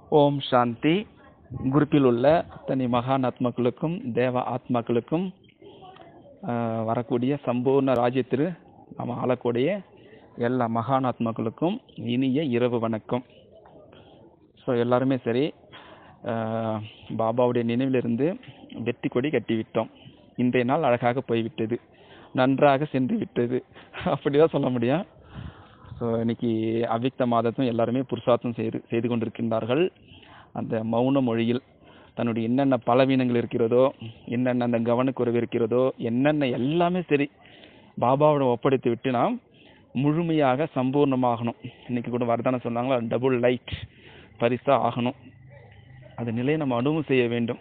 ஓம் சாந்தி குரூப்பில் உள்ள அத்தனை மகான் ஆத்மாக்களுக்கும் தேவ ஆத்மாக்களுக்கும் ஆஹ், வரக்கூடிய சம்பூர்ண ராஜ்யத்திற்கு நாம் ஆளக்கூடிய எல்லா மகான் ஆத்மாக்களுக்கும் இனிய இரவு வணக்கம் ஸோ எல்லாருமே சரி ஆஹ், பாபாவுடைய நினைவிலிருந்து வெற்றி கொடி கட்டிவிட்டோம் இன்றைய நாள் அழகாக போய்விட்டது நன்றாக சென்று விட்டது அப்படிதான் சொல்ல முடியும் ஸோ இன்னைக்கு அவ்விக்த மாதத்தும் எல்லாருமே புருஷார்த்தம் செய்து செய்து கொண்டிருக்கின்றார்கள் அந்த மௌன மொழியில் தன்னுடைய என்னென்ன பலவீனங்கள் இருக்கிறதோ என்னென்ன அந்த கவனக்குறைவு இருக்கிறதோ என்னென்ன எல்லாமே சரி பாபாவோட ஒப்படைத்து விட்டு நாம் முழுமையாக சம்பூர்ணமாகணும் இன்னைக்கு கூட வரதான சொன்னாங்களா டபுள் லைட் பரிசா ஆகணும் அந்த நிலையை நம்ம அனுபவம் செய்ய வேண்டும்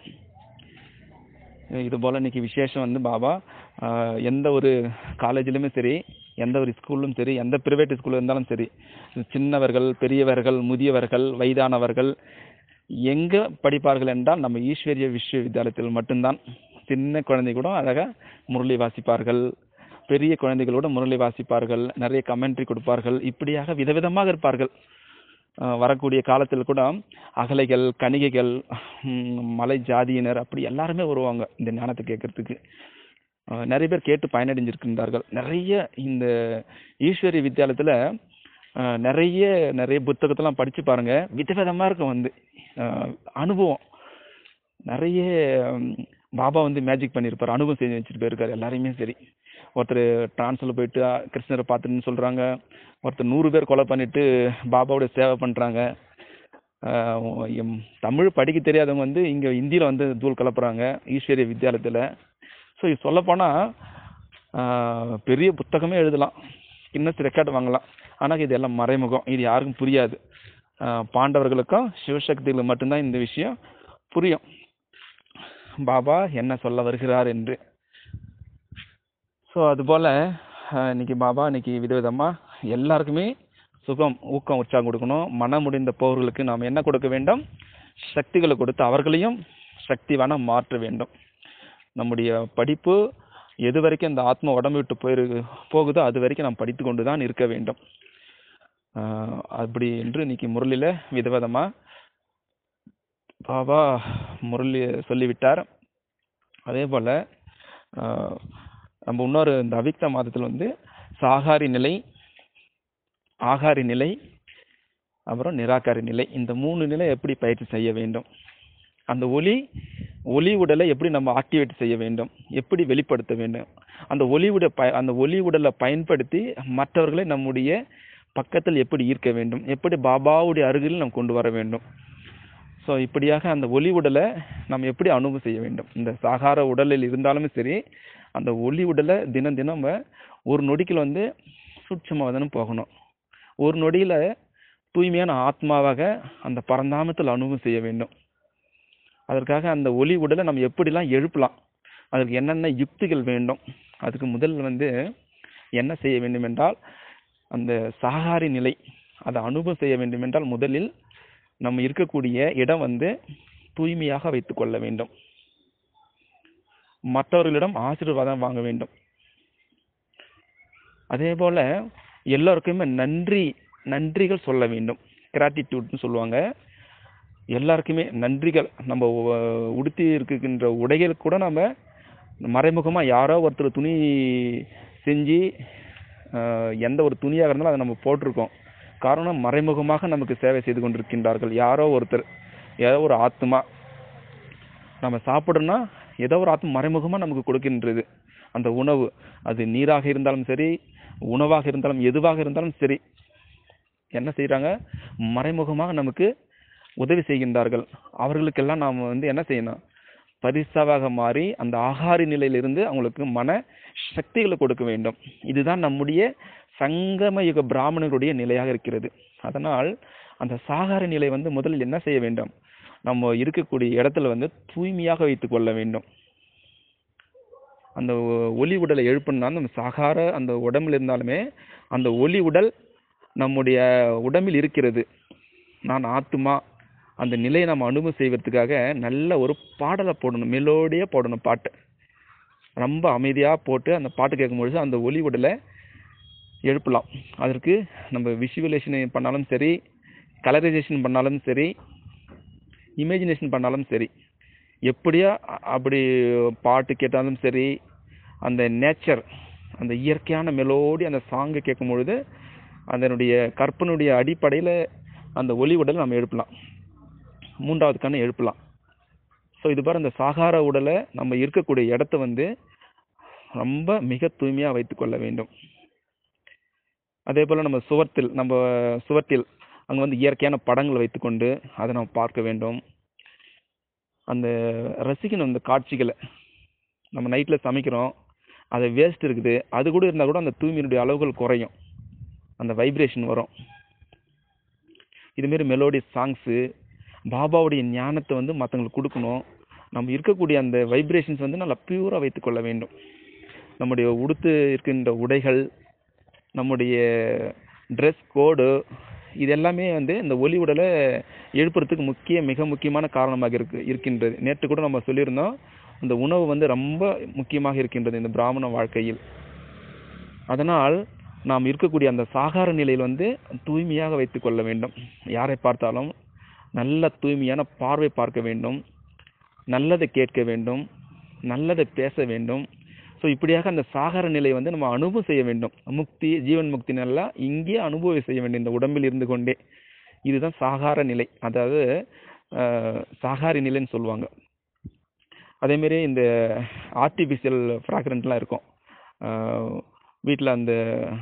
இது போல இன்னைக்கு விசேஷம் வந்து பாபா ஆஹ், எந்த ஒரு காலேஜ்லையுமே சரி எந்த ஒரு ஸ்கூலும் சரி எந்த பிரைவேட் ஸ்கூல் இருந்தாலும் சரி சின்னவர்கள் பெரியவர்கள் முதியவர்கள் வயதானவர்கள் எங்க படிப்பார்கள் என்றால் நம்ம ஈஸ்வரிய விஸ்வவித்யாலயத்தில் மட்டும்தான் சின்ன குழந்தை கூட அழகா முரளி வாசிப்பார்கள் பெரிய குழந்தைகளோட முரளி வாசிப்பார்கள் நிறைய கமெண்ட்ரி கொடுப்பார்கள் இப்படியாக விதவிதமாக இருப்பார்கள் ஆஹ் வரக்கூடிய காலத்தில் கூட அகலைகள் கணிகைகள் ஹம், மலை ஜாதியினர் அப்படி எல்லாருமே வருவாங்க இந்த ஞானத்தை கேட்கறதுக்கு ஆஹ் நிறைய பேர் கேட்டு பயனடைஞ்சிருக்கின்றார்கள் நிறைய இந்த ஈஸ்வரி வித்யாலயத்துல ஆஹ் நிறைய நிறைய புத்தகத்தெல்லாம் படிச்சு பாருங்க விதவிதமா இருக்கும் வந்து ஆஹ் அனுபவம் நிறைய ஹம், பாபா வந்து மேஜிக் பண்ணியிருப்பார் அனுபவம் செஞ்சு வச்சுட்டு போயிருக்காரு எல்லாரையுமே சரி ஒருத்தர் டிரான்ஸ்ல போயிட்டு ஆ, கிருஷ்ணரை பார்த்துன்னு சொல்றாங்க ஒருத்தர் நூறு பேர் கொலை பண்ணிட்டு பாபாவோட சேவை பண்றாங்க ஆஹ் எம் தமிழ் படிக்க தெரியாதவங்க வந்து இங்க இந்தியில வந்து தூள் கலப்புறாங்க ஈஸ்வரிய வித்யாலயத்துல ஸோ இது சொல்லப்போனா ஆஹ் பெரிய புத்தகமே எழுதலாம் கின்னஸ் ரெக்கார்ட் வாங்கலாம் ஆனா இது எல்லாம் மறைமுகம் இது யாருக்கும் புரியாது ஆஹ் பாண்டவர்களுக்கும் சிவசக்திகளுக்கு மட்டும்தான் இந்த விஷயம் புரியும் பாபா என்ன சொல்ல வருகிறார் என்று ஸோ அதுபோல் ஆஹ், இன்னைக்கு பாபா இன்னைக்கு விதவிதமா எல்லாருக்குமே சுகம் ஊக்கம் உற்சாகம் கொடுக்கணும் மனம் முடிந்த போர்களுக்கு நாம் என்ன கொடுக்க வேண்டும் சக்திகளை கொடுத்து அவர்களையும் சக்திவான மாற்ற வேண்டும் நம்முடைய படிப்பு எது வரைக்கும் இந்த ஆத்மா உடம்பு விட்டு போயிரு போகுதோ அது வரைக்கும் நாம் படித்து கொண்டு தான் இருக்க வேண்டும் ஆஹ், அப்படி என்று இன்னைக்கு முரளியில விதவிதமா பாபா முரளி சொல்லிவிட்டார் அதே போல ஆஹ், நம்ம இன்னொரு இந்த அவிக்த மாதத்தில் வந்து சாகாரி நிலை ஆகாரி நிலை அப்புறம் நிராகாரி நிலை இந்த மூணு நிலை எப்படி பயிற்சி செய்ய வேண்டும் அந்த ஒளி ஒளி உடலை எப்படி நம்ம ஆக்டிவேட் செய்ய வேண்டும் எப்படி வெளிப்படுத்த வேண்டும் அந்த ஒளி உட ப அந்த ஒளி உடலை பயன்படுத்தி மற்றவர்களை நம்முடைய பக்கத்தில் எப்படி ஈர்க்க வேண்டும் எப்படி பாபாவுடைய அருகில் நாம் கொண்டு வர வேண்டும் ஸோ இப்படியாக அந்த ஒளி உடலை நம்ம எப்படி அனுபவம் செய்ய வேண்டும் இந்த சாகார உடலில் இருந்தாலுமே சரி அந்த ஒளி உடலை தினம் தினம் நம்ம ஒரு நொடிக்கில் வந்து சூட்சமாக போகணும் ஒரு நொடியில தூய்மையான ஆத்மாவாக அந்த பரந்தாமத்தில் அனுபவம் செய்ய வேண்டும் அதற்காக அந்த ஒளி உடலை நம்ம எப்படிலாம் எழுப்பலாம் அதற்கு என்னென்ன யுக்திகள் வேண்டும் அதுக்கு முதல் வந்து என்ன செய்ய வேண்டும் என்றால் அந்த சாகாரி நிலை அதை அனுபவம் செய்ய வேண்டும் என்றால் முதலில் நம்ம இருக்கக்கூடிய இடம் வந்து தூய்மையாக வைத்துக் கொள்ள வேண்டும் மற்றவர்களிடம் ஆசீர்வாதம் வாங்க வேண்டும் அதே போல எல்லாருக்குமே நன்றி நன்றிகள் சொல்ல வேண்டும் கிராட்டிடியூட்னு சொல்லுவாங்க எல்லாருக்குமே நன்றிகள் நம்ம உ- உடுத்தி இருக்கின்ற உடைகள் கூட நம்ம மறைமுகமா யாரோ ஒருத்தர் துணி செஞ்சு ஆஹ், எந்த ஒரு துணியாக இருந்தாலும் அதை நம்ம போட்டிருக்கோம் காரணம் மறைமுகமாக நமக்கு சேவை செய்து கொண்டிருக்கின்றார்கள் யாரோ ஒருத்தர் ஏதோ ஒரு ஆத்மா நம்ம சாப்பிடணும்னா ஏதோ ஒரு ஆத்மா மறைமுகமா நமக்கு கொடுக்கின்றது அந்த உணவு அது நீராக இருந்தாலும் சரி உணவாக இருந்தாலும் எதுவாக இருந்தாலும் சரி என்ன செய்றாங்க மறைமுகமாக நமக்கு உதவி செய்கின்றார்கள் அவர்களுக்கெல்லாம் நாம் வந்து என்ன செய்யணும் பரிசாவாக மாறி அந்த ஆகாரி நிலையிலிருந்து அவங்களுக்கு மன சக்திகளை கொடுக்க வேண்டும் இதுதான் நம்முடைய சங்கம யுக பிராமணர்களுடைய நிலையாக இருக்கிறது அதனால் அந்த சாகார நிலை வந்து முதலில் என்ன செய்ய வேண்டும் நம்ம இருக்கக்கூடிய இடத்துல வந்து தூய்மையாக வைத்துக் கொள்ள வேண்டும் அந்த ஒ- ஒளி உடலை எழுப்பணும்னா நம்ம சாகார அந்த உடம்புல இருந்தாலுமே அந்த ஒளி உடல் நம்முடைய உடம்பில் இருக்கிறது நான் ஆத்துமா அந்த நிலையை நம்ம அனுபவம் செய்வதற்காக நல்ல ஒரு பாடலை போடணும் மெலோடியாக போடணும் பாட்டு ரொம்ப அமைதியாக போட்டு அந்த பாட்டு கேட்கும்பொழுது அந்த ஒளி உடலை எழுப்பலாம் அதற்கு நம்ம விஷுவலேஷன் பண்ணாலும் சரி கலரைசேஷன் பண்ணாலும் சரி இமேஜினேஷன் பண்ணாலும் சரி எப்படியா அ- அப்படி பாட்டு கேட்டாலும் சரி அந்த நேச்சர் அந்த இயற்கையான மெலோடி அந்த சாங்கை கேட்கும் பொழுது அதனுடைய கற்பனுடைய அடிப்படையில் அந்த ஒலி உடலை நம்ம எழுப்பலாம் மூன்றாவது கண்ணை எழுப்பலாம் ஸோ இது பாரு அந்த சாகார உடலை நம்ம இருக்கக்கூடிய இடத்த வந்து ரொம்ப மிக தூய்மையாக வைத்துக்கொள்ள வேண்டும் அதே போல் நம்ம சுவர்த்தில் நம்ம சுவர்த்தில் அங்கே வந்து இயற்கையான படங்கள் வைத்துக்கொண்டு அதை நம்ம பார்க்க வேண்டும் அந்த ரசிக்கணும் அந்த காட்சிகளை நம்ம நைட்டில் சமைக்கிறோம் அது வேஸ்ட் இருக்குது அது கூட இருந்தால் கூட அந்த தூய்மையினுடைய அளவுகள் குறையும் அந்த வைப்ரேஷன் வரும் இதுமாரி மெலோடி சாங்ஸு பாபாவுடைய ஞானத்தை வந்து மற்றவங்களுக்கு கொடுக்கணும் நம்ம இருக்கக்கூடிய அந்த வைப்ரேஷன்ஸ் வந்து நல்லா பியூராக வைத்துக்கொள்ள வேண்டும் நம்முடைய உடுத்து இருக்கின்ற உடைகள் நம்முடைய ட்ரெஸ் கோடு இது எல்லாமே வந்து இந்த ஒலி உடலை எழுப்புறதுக்கு முக்கிய மிக முக்கியமான காரணமாக இருக்கு இருக்கின்றது நேற்று கூட நம்ம சொல்லியிருந்தோம் இந்த உணவு வந்து ரொம்ப முக்கியமாக இருக்கின்றது இந்த பிராமண வாழ்க்கையில் அதனால் நாம் இருக்கக்கூடிய அந்த சாகார நிலையில் வந்து தூய்மையாக வைத்துக்கொள்ள வேண்டும் யாரை பார்த்தாலும் நல்ல தூய்மையான பார்வை பார்க்க வேண்டும் நல்லதை கேட்க வேண்டும் நல்லதை பேச வேண்டும் ஸோ இப்படியாக அந்த சாகார நிலை வந்து நம்ம அனுபவம் செய்ய வேண்டும் முக்தி ஜீவன் முக்தி நல்லா இங்கே அனுபவம் செய்ய வேண்டும் இந்த உடம்பில் இருந்து கொண்டே இதுதான் சாகார நிலை அதாவது அஹ், சாகாரி நிலைன்னு சொல்லுவாங்க அதேமாரி இந்த ஆர்டிஃபிஷியல் ஃப்ராக்ரன்ட்லாம் இருக்கும் வீட்டில் அந்த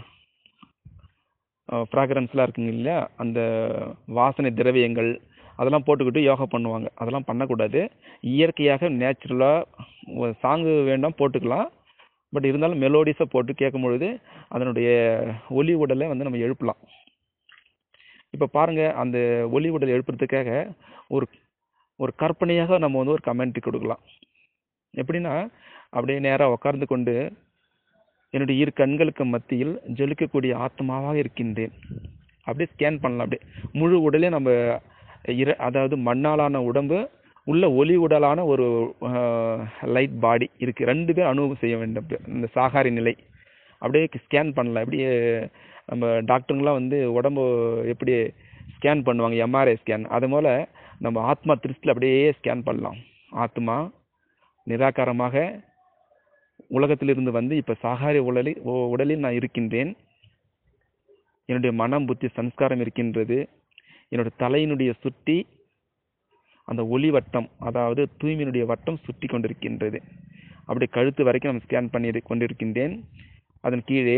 ஃப்ராக்ரன்ஸ்லாம் இருக்குங்க இல்லையா அந்த வாசனை திரவியங்கள் அதெல்லாம் போட்டுக்கிட்டு யோகா பண்ணுவாங்க அதெல்லாம் பண்ணக்கூடாது இயற்கையாக நேச்சுரலாக சாங்கு வேண்டாம் போட்டுக்கலாம் பட் இருந்தாலும் மெலோடிஸை போட்டு கேட்கும் பொழுது அதனுடைய ஒலி உடலை வந்து நம்ம எழுப்பலாம் இப்போ பாருங்க அந்த ஒலி உடலை எழுப்புறதுக்காக ஒரு ஒரு கற்பனையாக நம்ம வந்து ஒரு கமெண்ட்ரி கொடுக்கலாம் எப்படின்னா அப்படியே நேராக உட்கார்ந்து கொண்டு என்னுடைய இரு கண்களுக்கு மத்தியில் ஜொலிக்கக்கூடிய ஆத்மாவாக இருக்கின்றேன் அப்படியே ஸ்கேன் பண்ணலாம் அப்படியே முழு உடலே நம்ம இர அதாவது மண்ணாலான உடம்பு உள்ள ஒளி உடலான ஒரு லைட் பாடி இருக்கு ரெண்டு பேர் அனுபவம் செய்ய வேண்டும் இப்ப இந்த சாகாரி நிலை அப்படியே ஸ்கேன் பண்ணலாம் அப்படியே நம்ம டாக்டருங்களாம் வந்து உடம்பு எப்படி ஸ்கேன் பண்ணுவாங்க எம்ஆர்ஐ ஸ்கேன் அது போல நம்ம ஆத்மா திருஷ்டியில் அப்படியே ஸ்கேன் பண்ணலாம் ஆத்மா நிராகாரமாக உலகத்திலிருந்து வந்து இப்போ சாகாரி உடலில் உ- உடலில் நான் இருக்கின்றேன் என்னுடைய மனம் புத்தி சம்ஸ்காரம் இருக்கின்றது என்னுடைய தலையினுடைய சுட்டி அந்த ஒளி வட்டம் அதாவது தூய்மையினுடைய வட்டம் சுற்றி கொண்டிருக்கின்றது அப்படி கழுத்து வரைக்கும் நம்ம ஸ்கேன் பண்ணி இரு- கொண்டிருக்கின்றேன் அதன் கீழே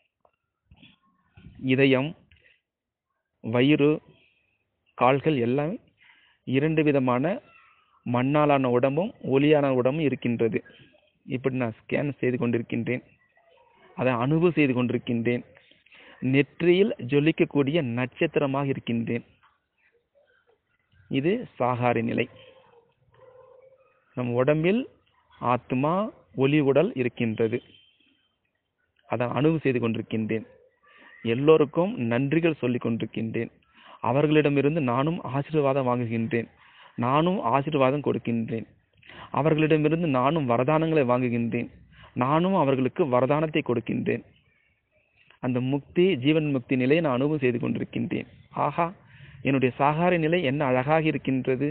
இதயம் வயிறு கால்கள் எல்லாமே இரண்டு விதமான மண்ணாலான உடம்பும் ஒளியான உடம்பும் இருக்கின்றது இப்படி நான் ஸ்கேன் செய்து கொண்டிருக்கின்றேன் அதை அனுபவம் செய்து கொண்டிருக்கின்றேன் நெற்றியில் ஜொலிக்கக்கூடிய நட்சத்திரமாக இருக்கின்றேன் இது சாகாரி நிலை நம் உடம்பில் ஆத்மா ஒளி உடல் இருக்கின்றது அதை அனுபவம் செய்து கொண்டிருக்கின்றேன் எல்லோருக்கும் நன்றிகள் சொல்லிக் கொண்டிருக்கின்றேன் அவர்களிடமிருந்து நானும் ஆசீர்வாதம் வாங்குகின்றேன் நானும் ஆசீர்வாதம் கொடுக்கின்றேன் அவர்களிடமிருந்து நானும் வரதானங்களை வாங்குகின்றேன் நானும் அவர்களுக்கு வரதானத்தை கொடுக்கின்றேன் அந்த முக்தி ஜீவன் முக்தி நிலையை நான் அனுபவம் செய்து கொண்டிருக்கின்றேன் ஆஹா என்னுடைய சாகார நிலை என்ன அழகாக இருக்கின்றது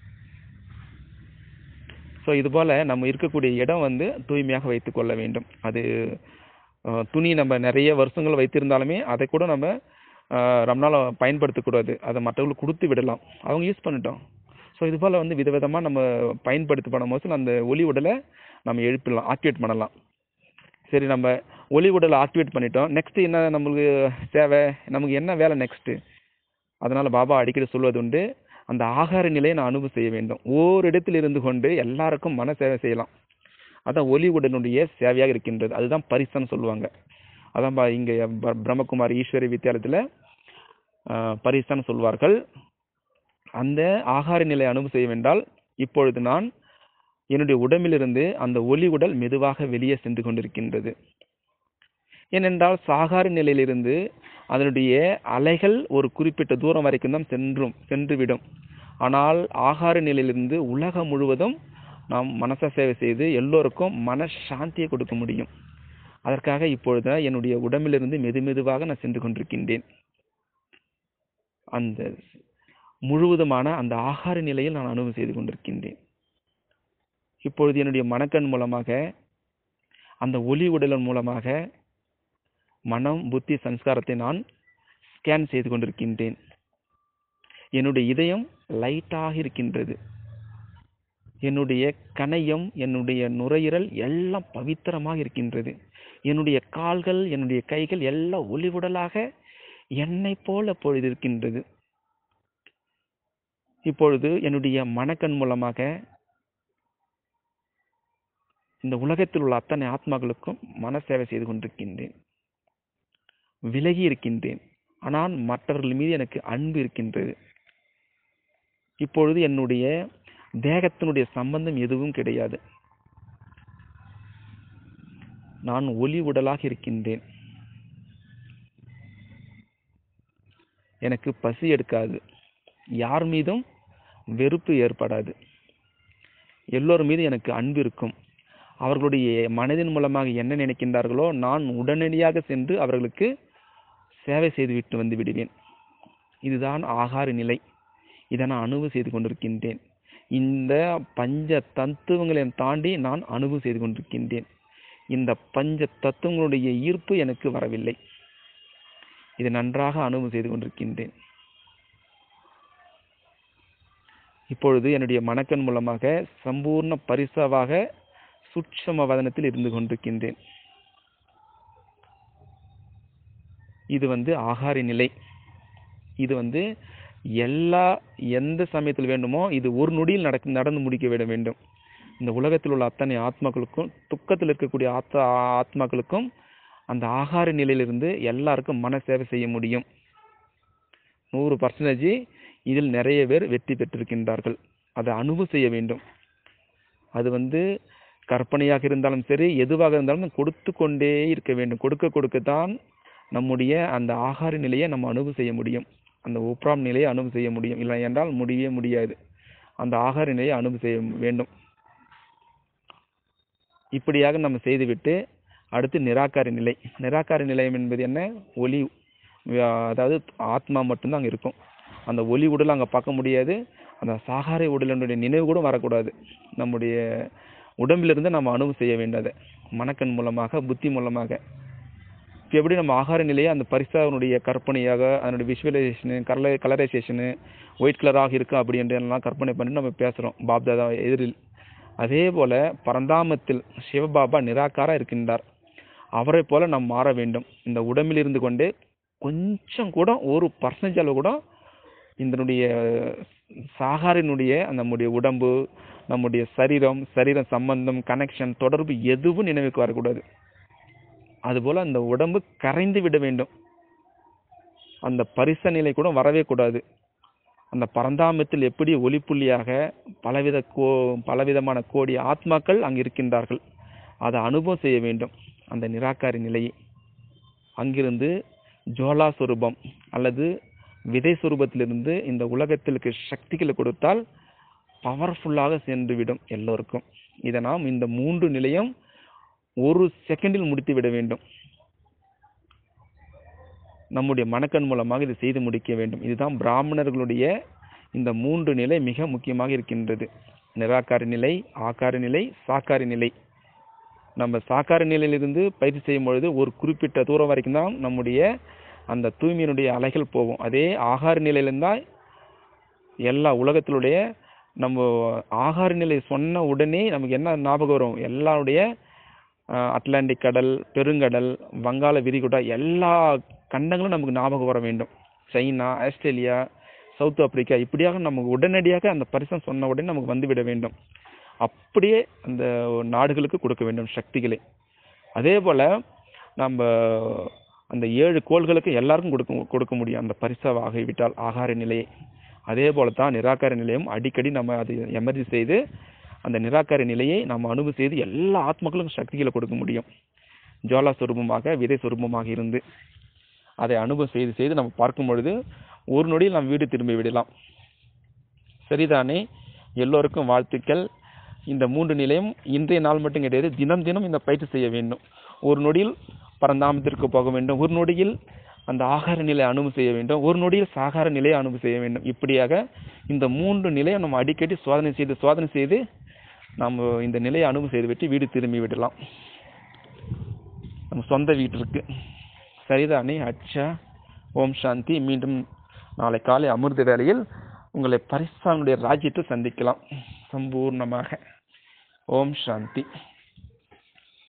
ஸோ இதுபோல் நம்ம இருக்கக்கூடிய இடம் வந்து தூய்மையாக வைத்துக்கொள்ள வேண்டும் அது அஹ், துணி நம்ம நிறைய வருஷங்கள் வைத்திருந்தாலுமே அதை கூட நம்ம அஹ், ரொம்ப நாள் பயன்படுத்தக்கூடாது அதை மற்றவங்களுக்கு கொடுத்து விடலாம் அவங்க யூஸ் பண்ணிட்டோம் ஸோ இது போல் வந்து விதவிதமாக நம்ம பயன்படுத்தி பண்ணும்போது அந்த ஒளி உடலை நம்ம எழுப்பிடலாம் ஆக்டிவேட் பண்ணலாம் சரி நம்ம ஒளி உடலை ஆக்டிவேட் பண்ணிட்டோம் நெக்ஸ்ட் என்ன நம்மளுக்கு தேவை நமக்கு என்ன வேலை நெக்ஸ்ட்டு அதனால பாபா அடிக்கடி சொல்வது உண்டு அந்த ஆகார நிலையை நான் அனுபவம் செய்ய வேண்டும் ஓரிடத்தில் இருந்து கொண்டு எல்லாருக்கும் மன சேவை செய்யலாம் அதான் ஒளி உடலுடைய சேவையாக இருக்கின்றது அதுதான் பரிசன்னு சொல்லுவாங்க அதான் பா இங்கே ப- பிரம்மகுமாரி ஈஸ்வரி வித்தியாலயத்தில் பரிசன்னு சொல்வார்கள் அந்த ஆகார நிலை அனுபவம் செய்ய வேண்டால் இப்பொழுது நான் என்னுடைய உடம்பிலிருந்து அந்த ஒளி உடல் மெதுவாக வெளியே சென்று கொண்டிருக்கின்றது ஏனென்றால் சாகார நிலையிலிருந்து அதனுடைய அலைகள் ஒரு குறிப்பிட்ட தூரம் வரைக்கும் தான் சென்றும் சென்றுவிடும் ஆனால் ஆகார நிலையிலிருந்து உலகம் முழுவதும் நாம் மனச சேவை செய்து எல்லோருக்கும் மன சாந்தியை கொடுக்க முடியும் அதற்காக இப்பொழுது என்னுடைய உடம்பிலிருந்து மெது மெதுவாக நான் சென்று கொண்டிருக்கின்றேன் அந்த முழுவதுமான அந்த ஆகார நிலையில் நான் அனுபவம் செய்து கொண்டிருக்கின்றேன் இப்பொழுது என்னுடைய மனக்கண் மூலமாக அந்த ஒளி உடலின் மூலமாக மனம் புத்தி சம்ஸ்காரத்தை நான் ஸ்கேன் செய்து கொண்டிருக்கின்றேன் என்னுடைய இதயம் லைட்டாக இருக்கின்றது என்னுடைய கணையம் என்னுடைய நுரையீரல் எல்லாம் பவித்திரமாக இருக்கின்றது என்னுடைய கால்கள் என்னுடைய கைகள் எல்லாம் ஒளிவுடலாக என்னை போல அப்பொழுது இருக்கின்றது இப்பொழுது என்னுடைய மனக்கண் மூலமாக இந்த உலகத்தில் உள்ள அத்தனை ஆத்மாக்களுக்கும் மன சேவை செய்து கொண்டிருக்கின்றேன் விலகி இருக்கின்றேன் ஆனால் மற்றவர்கள் மீது எனக்கு அன்பு இருக்கின்றது இப்பொழுது என்னுடைய தேகத்தினுடைய சம்பந்தம் எதுவும் கிடையாது நான் ஒளி உடலாக இருக்கின்றேன் எனக்கு பசி எடுக்காது யார் மீதும் வெறுப்பு ஏற்படாது எல்லோர் மீது எனக்கு அன்பு இருக்கும் அவர்களுடைய மனதின் மூலமாக என்ன நினைக்கின்றார்களோ நான் உடனடியாக சென்று அவர்களுக்கு சேவை செய்துவிட்டு வந்து விடுவேன் இதுதான் ஆகார நிலை இதை நான் அனுபவம் செய்து கொண்டிருக்கின்றேன் இந்த பஞ்ச தத்துவங்களை தாண்டி நான் அனுபவம் செய்து கொண்டிருக்கின்றேன் இந்த பஞ்ச தத்துவங்களுடைய ஈர்ப்பு எனக்கு வரவில்லை இதை நன்றாக அனுபவம் செய்து கொண்டிருக்கின்றேன் இப்பொழுது என்னுடைய மனக்கண் மூலமாக சம்பூர்ண பரிசாவாக சுட்சம வதனத்தில் இருந்து கொண்டிருக்கின்றேன் இது வந்து ஆகார நிலை இது வந்து எல்லா எந்த சமயத்தில் வேண்டுமோ இது ஒரு நொடியில் நடக்க நடந்து முடிக்க விட வேண்டும் இந்த உலகத்தில் உள்ள அத்தனை ஆத்மாக்களுக்கும் துக்கத்தில் இருக்கக்கூடிய ஆத்தா ஆத்மாக்களுக்கும் அந்த ஆகார நிலையிலிருந்து எல்லாருக்கும் மன சேவை செய்ய முடியும் நூறு பர்சன்டேஜ் இதில் நிறைய பேர் வெற்றி பெற்றிருக்கின்றார்கள் அதை அனுபவம் செய்ய வேண்டும் அது வந்து கற்பனையாக இருந்தாலும் சரி எதுவாக இருந்தாலும் கொடுத்து கொண்டே இருக்க வேண்டும் கொடுக்க கொடுக்கத்தான் நம்முடைய அந்த ஆகார நிலையை நம்ம அனுபவம் செய்ய முடியும் அந்த உப்ராம் நிலையை அனுபவம் செய்ய முடியும் இல்லை என்றால் முடியவே முடியாது அந்த ஆகார நிலையை அனுபவம் செய்ய வேண்டும் இப்படியாக நம்ம செய்துவிட்டு அடுத்து நிராகார நிலை நிராகார நிலையம் என்பது என்ன ஒளி அதாவது ஆத்மா மட்டும்தான் அங்கே இருக்கும் அந்த ஒளி உடல் அங்கே பார்க்க முடியாது அந்த சாகார உடலினுடைய நினைவு கூட வரக்கூடாது நம்முடைய உடம்பிலிருந்து நம்ம அனுபவம் செய்ய வேண்டாத மனக்கண் மூலமாக புத்தி மூலமாக இப்போ எப்படி நம்ம ஆகார நிலையை அந்த பரிசாவினுடைய கற்பனையாக அதனுடைய விஷுவலைசேஷனு கலர கலரைசேஷனு ஒயிட் கலராக இருக்கும் அப்படின்றலாம் கற்பனை பண்ணி நம்ம பேசுகிறோம் பாப்தாதா எதிரில் அதே போல பரந்தாமத்தில் சிவபாபா நிராகாரா இருக்கின்றார் அவரை போல நாம் மாற வேண்டும் இந்த உடம்பில் இருந்து கொண்டு கொஞ்சம் கூட ஒரு பர்சன்டேஜ் அளவு கூட இதனுடைய சாகாரினுடைய நம்முடைய உடம்பு நம்முடைய சரீரம் சரீரம் சம்பந்தம் கனெக்ஷன் தொடர்பு எதுவும் நினைவுக்கு வரக்கூடாது அதுபோல அந்த உடம்பு கரைந்து விட வேண்டும் அந்த பரிச நிலை கூட வரவே கூடாது அந்த பரந்தாமத்தில் எப்படி ஒளிப்புள்ளியாக பலவித கோ பலவிதமான கோடி ஆத்மாக்கள் அங்கு இருக்கின்றார்கள் அதை அனுபவம் செய்ய வேண்டும் அந்த நிராகாரி நிலையை அங்கிருந்து ஜோலா சுரூபம் அல்லது விதை சுரூபத்திலிருந்து இந்த உலகத்திற்கு சக்திகளை கொடுத்தால் பவர்ஃபுல்லாக சென்று விடும் எல்லோருக்கும் இதை நாம் இந்த மூன்று நிலையம் ஒரு செகண்டில் முடித்து விட வேண்டும் நம்முடைய மனக்கண் மூலமாக இதை செய்து முடிக்க வேண்டும் இதுதான் பிராமணர்களுடைய இந்த மூன்று நிலை மிக முக்கியமாக இருக்கின்றது நிராகார நிலை ஆகார நிலை சாக்கார நிலை நம்ம சாக்கார நிலையிலிருந்து பயிற்சி செய்யும் பொழுது ஒரு குறிப்பிட்ட தூரம் வரைக்கும் தான் நம்முடைய அந்த தூய்மையினுடைய அலைகள் போகும் அதே ஆகார நிலையிலிருந்தால் எல்லா உலகத்தினுடைய நம்ம ஆகார நிலை சொன்ன உடனே நமக்கு என்ன ஞாபகம் வரும் எல்லாருடைய அட்லாண்டிக் கடல் பெருங்கடல் வங்காள விரிகுடா எல்லா கண்டங்களும் நமக்கு ஞாபகம் வர வேண்டும் சைனா ஆஸ்திரேலியா சவுத் ஆப்பிரிக்கா இப்படியாக நமக்கு உடனடியாக அந்த பரிசம் சொன்ன உடனே நமக்கு வந்துவிட வேண்டும் அப்படியே அந்த நாடுகளுக்கு கொடுக்க வேண்டும் சக்திகளை அதே போல் நம்ம அந்த ஏழு கோள்களுக்கு எல்லாருக்கும் கொடுக்க கொடுக்க முடியும் அந்த பரிசாக ஆகிவிட்டால் ஆகார நிலையை அதே போல தான் நிராகார நிலையம் அடிக்கடி நம்ம அது எமர்ஜி செய்து அந்த நிராகார நிலையை நம்ம அனுபவம் செய்து எல்லா ஆத்மக்களுக்கும் சக்திகளை கொடுக்க முடியும் ஜுவாலா சுரூபமாக விதை சுரூபமாக இருந்து அதை அனுபவம் செய்து செய்து நம்ம பார்க்கும் பொழுது ஒரு நொடியில் நாம் வீடு திரும்பி விடலாம் சரிதானே எல்லோருக்கும் வாழ்த்துக்கள் இந்த மூன்று நிலையம் இன்றைய நாள் மட்டும் கிடையாது தினம் தினம் இந்த பயிற்சி செய்ய வேண்டும் ஒரு நொடியில் பரந்தாமத்திற்கு போக வேண்டும் ஒரு நொடியில் அந்த ஆகார நிலை அனுபவம் செய்ய வேண்டும் ஒரு நொடியில் சாகார நிலையை அனுபவம் செய்ய வேண்டும் இப்படியாக இந்த மூன்று நிலையை நம்ம அடிக்கடி சோதனை செய்து சோதனை செய்து நம்ம இந்த நிலையை அனுபவம் செய்துவிட்டு வீடு திரும்பி விடலாம் நம்ம சொந்த வீட்டிற்கு சரிதானே அச்சா ஓம் சாந்தி மீண்டும் நாளை காலை அமிர்த வேளையில் உங்களை பரிசானுடைய ராஜ்யத்தை சந்திக்கலாம் சம்பூர்ணமாக ஓம் சாந்தி